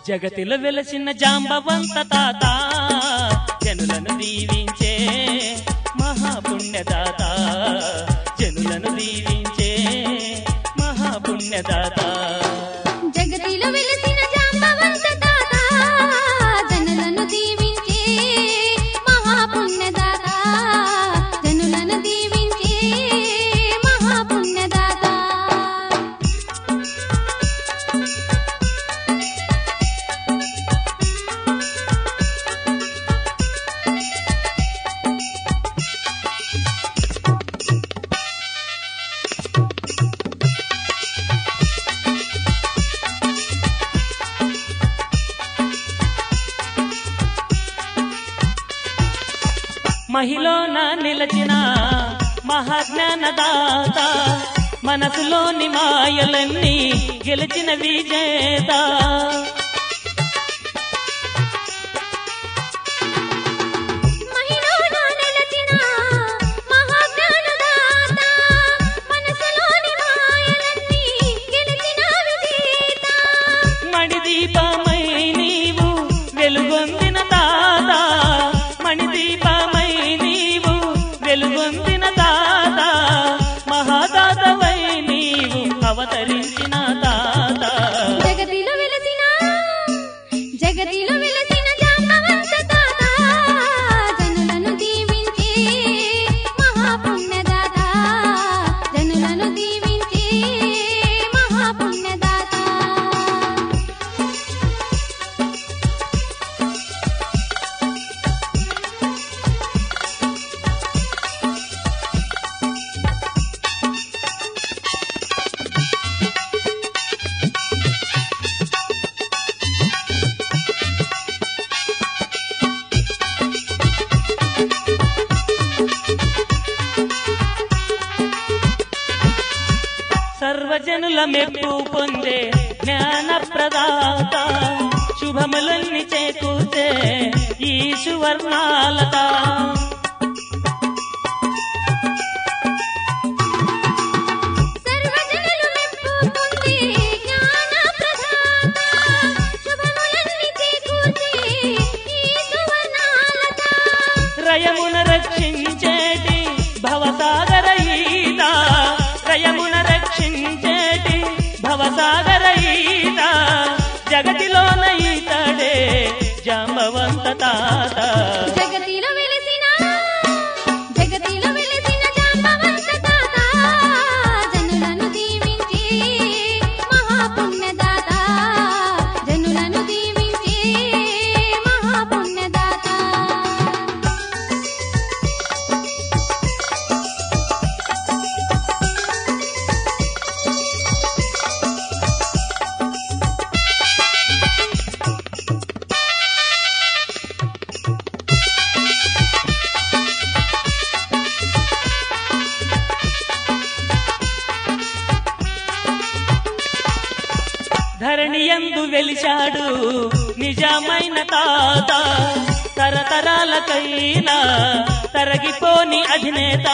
జగతిలో వెలసిన జాంబవంత తాత జనులను దీవించే మహాపుణ్యదాత జనులను దీవించే మహాపుణ్యదాత జగతిలో వెలసిన జాంబవంత తాత జనులను దీవించే మహాపుణ్యదాత జనులను దీవించే మహాపుణ్యదాత మహిళన నిలచిన మహాజ్ఞానదాత మనసులోని మాయలన్నీ గెలిచిన విజేత మహిళన నిలచిన మహాజ్ఞానదాత మనసులోని మాయలన్నీ గెలిచిన విజేత మణిదీపమై నీవు వెలుగొందిన తాత మణిదీపమై నీవు వెలుగొందిన తాత మహాదాతవై నీవు అవతరించిన తాత జగతిలో వెలసిన జగతిలో వెలసిన జాంబవంత తాత జనులను దీవించే మహాపుణ్యదాత జనులను దీవించే మహాపుణ్యదాత సర్వజనుల మెప్పు పొందే జ్ఞాన ప్రదాత శుభములన్నీ చేకూర్చే ఈ సువర్ణాలత సర్వజనులు మెప్పు పొందే జ్ఞాన ప్రదాత శుభములన్నీ చేకూర్చే ఈ సువర్ణాలత రయమున రక్షించేటి భవసాగర ఈత రయమున రక్షించేటి భవసాగర ఈత జగతిలోన ఈతడే జాంబవంత తాత జగతిలో వెలిసిన జగతిలో వెలిసిన జాంబవంత తాత జనులను దీవించే మహాపుణ్యదాత జనులను దీవించే మహాపుణ్యదాత ధరణియందు వెలిశాడు నిజమైన తాత తరతరాలకైనా తరగిపోని అధినేత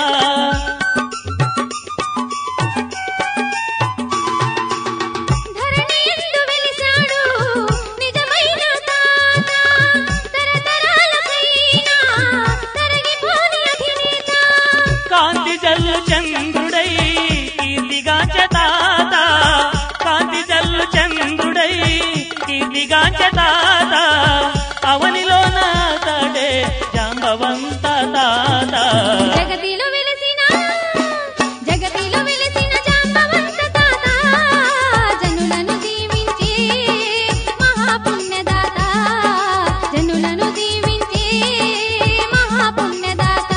ధరణియందు వెలిశాడు నిజమైన తాత తరతరాలకైనా తరగిపోని అధినేత కాంతి జల్లు చంద్రుడై కీర్తిగాచ తాత కాంతి జల్లు చంద్రుడై కీర్తిగాచ తాత అవనిలో నాతడే జాంబవంత తాత జగతిలో వెలిసిన జగతిలో వెలిసిన జాంబవంత తాత జనులను దీవించే మహాపుణ్యదాత జనులను దీవించే మహాపుణ్యదాత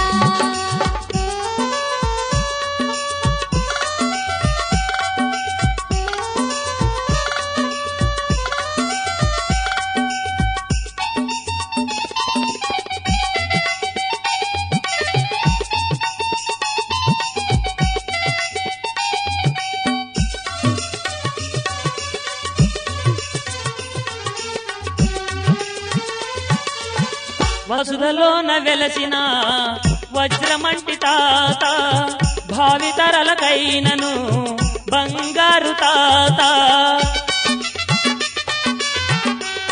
వసుధలోన వెలసిన వజ్రమంటి తాత భావితరలకైనను బంగారు తాత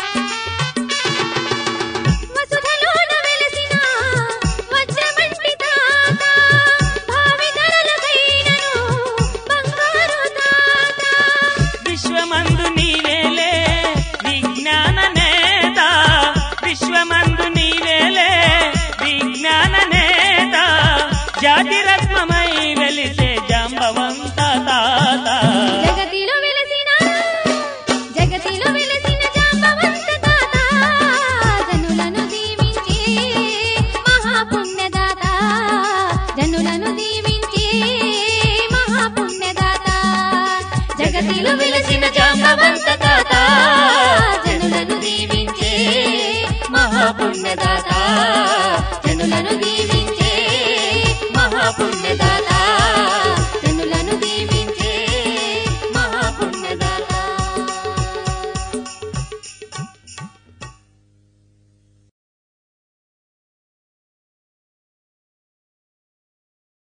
జగతిలో వెలసిన జాంబవంత తాత జనులను దీవించే మహాపుణ్యదాత జనులను దీవించే మహాపుణ్యదాత